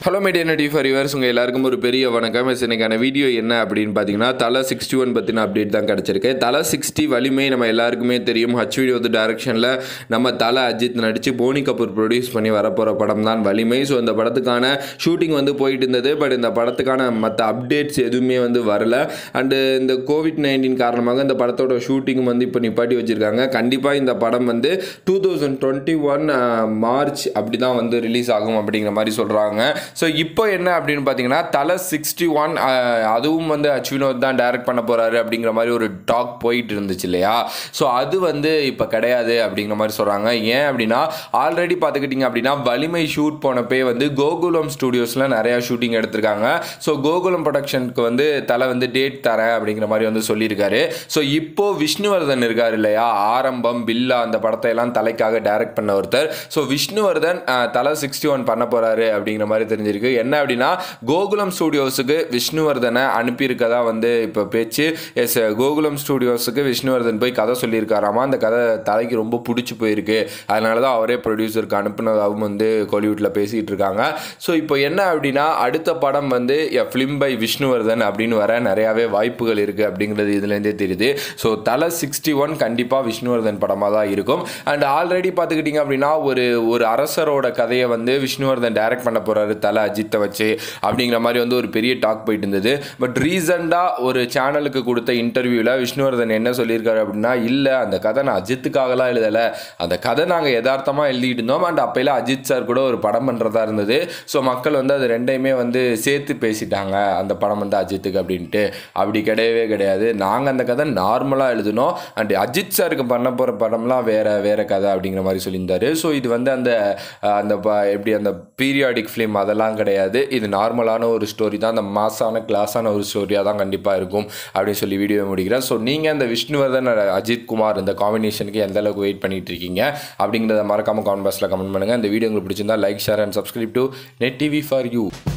hello media நடி for yours உங்கள் எல்லாருக்கும் ஒரு பெரிய வணக்கம் எஸ் இன்னைக்கான வீடியோ என்ன அப்படின்னு பார்த்தீங்கன்னா தலை சிக்ஸ்டி ஒன் பற்றின அப்டேட் தான் கிடச்சிருக்கு தலை சிக்ஸ்டி வலிமை நம்ம எல்லாருக்குமே தெரியும் ஹச் வீடியோ டைரக்ஷனில் நம்ம தலை அஜித் நடித்து போனி கபூர் ப்ரொடியூஸ் பண்ணி வரப்போகிற படம் தான் வலிமை ஸோ இந்த படத்துக்கான ஷூட்டிங் வந்து போயிட்டு இருந்தது பட் இந்த படத்துக்கான மற்ற அப்டேட்ஸ் எதுவுமே வந்து வரல அண்டு இந்த கோவிட் நைன்டீன் காரணமாக இந்த படத்தோட ஷூட்டிங் வந்து இப்போ நிப்பாட்டி வச்சுருக்காங்க கண்டிப்பாக இந்த படம் வந்து two thousand twenty one March அப்படி தான் வந்து ரிலீஸ் ஆகும் அப்படிங்கிற மாதிரி சொல்கிறாங்க ஸோ இப்போ என்ன அப்படின்னு பார்த்தீங்கன்னா தலை சிக்ஸ்டி ஒன் அதுவும் வந்து அச் வினோத் தான் டைரக்ட் பண்ண போகிறாரு அப்படிங்கிற மாதிரி ஒரு டாக் போயிட்டு இருந்துச்சு இல்லையா ஸோ அது வந்து இப்போ கிடையாது அப்படிங்கிற மாதிரி சொல்கிறாங்க ஏன் அப்படின்னா ஆல்ரெடி பார்த்துக்கிட்டிங்க அப்படின்னா வலிமை ஷூட் போனப்பே வந்து கோகுலம் ஸ்டூடியோஸில் நிறையா ஷூட்டிங் எடுத்திருக்காங்க ஸோ கோகுலம் ப்ரொடக்ஷனுக்கு வந்து தலை வந்து டேட் தரேன் அப்படிங்கிற மாதிரி வந்து சொல்லியிருக்காரு ஸோ இப்போ விஷ்ணுவர்தன் இருக்கார் இல்லையா ஆரம்பம் பில்லா அந்த படத்தை எல்லாம் தலைக்காக டைரக்ட் பண்ண ஒருத்தர் ஸோ விஷ்ணுவர்தன் அஹ், தலை சிக்ஸ்டி ஒன் பண்ண போகிறாரு அப்படிங்கிற மாதிரி தெரிஞ்சிருக்கு என்ன அப்படின்னா கோகுலம் ஸ்டூடியோஸுக்கு விஷ்ணுவர்தனை அனுப்பியிருக்கதா வந்து இப்போ பேச்சு எஸ் கோகுலம் ஸ்டூடியோஸுக்கு விஷ்ணுவர்தன் போய் கதை சொல்லியிருக்காராமா அந்த கதை தலைக்கு ரொம்ப பிடிச்சி போயிருக்கு அதனால தான் அவரே ப்ரொடியூசருக்கு அனுப்புனதாகவும் வந்து கோலிவுட்டில் பேசிகிட்டு இருக்காங்க ஸோ இப்போ என்ன அப்படின்னா அடுத்த படம் வந்து எ ஃபிலிம் பை விஷ்ணுவர்தன் அப்படின்னு வர நிறையாவே வாய்ப்புகள் இருக்குது அப்படிங்கிறது இதுலேருந்தே தெரியுது ஸோ தலை சிக்ஸ்டி ஒன் கண்டிப்பாக விஷ்ணுவர்தன் படமாக தான் இருக்கும் அண்ட் ஆல்ரெடி பார்த்துக்கிட்டிங்க அப்படின்னா ஒரு ஒரு அரசரோட கதையை வந்து விஷ்ணுவர்தன் டைரக்ட் பண்ண போகிறாரு தலை அஜித்தை வச்சு அப்படிங்கிற மாதிரி வந்து ஒரு பெரிய டாக் போயிட்டு இருந்தது பட் ரீசெண்டாக ஒரு சேனலுக்கு கொடுத்த இன்டர்வியூவில் விஷ்ணுவர்தன் என்ன சொல்லியிருக்காரு அப்படின்னா இல்லை அந்த கதை நான் அஜித்துக்காகலாம் எழுதலை அந்த கதை நாங்கள் யதார்த்தமாக எழுதிட்டு இருந்தோம் அண்ட் அப்போலாம் அஜித் சார் கூட ஒரு படம் பண்ணுறதா இருந்தது ஸோ மக்கள் வந்து அது ரெண்டையுமே வந்து சேர்த்து பேசிட்டாங்க அந்த படம் வந்து அஜித்துக்கு அப்படின்ட்டு அப்படி கிடையவே கிடையாது நாங்கள் அந்த கதை நார்மலாக எழுதினோம் அண்ட் அஜித் சாருக்கு பண்ண போகிற படம்லாம் வேற வேற கதை அப்படிங்கிற மாதிரி சொல்லியிருந்தாரு ஸோ இது வந்து அந்த அஹ், அந்த ப- எப்படி அந்த பீரியாடிக் ஃபிலிம் அதெல்லாம் கிடையாது இது நார்மலான ஒரு ஸ்டோரி தான் அந்த மாசான கிளாஸான ஒரு ஸ்டோரியாக தான் கண்டிப்பாக இருக்கும் அப்படின்னு சொல்லி வீடியோ முடிக்கிறேன் ஸோ நீங்கள் அந்த விஷ்ணுவர்தன் அஜித் குமார் இந்த காம்பினேஷனுக்கு எந்த அளவுக்கு வெயிட் பண்ணிட்டு இருக்கீங்க அப்படிங்கிறத மறக்காம கமெண்ட் பாக்ஸில் கமெண்ட் பண்ணுங்கள் இந்த வீடியோ உங்களுக்கு பிடிச்சிருந்தா like share and subscribe to net TV for you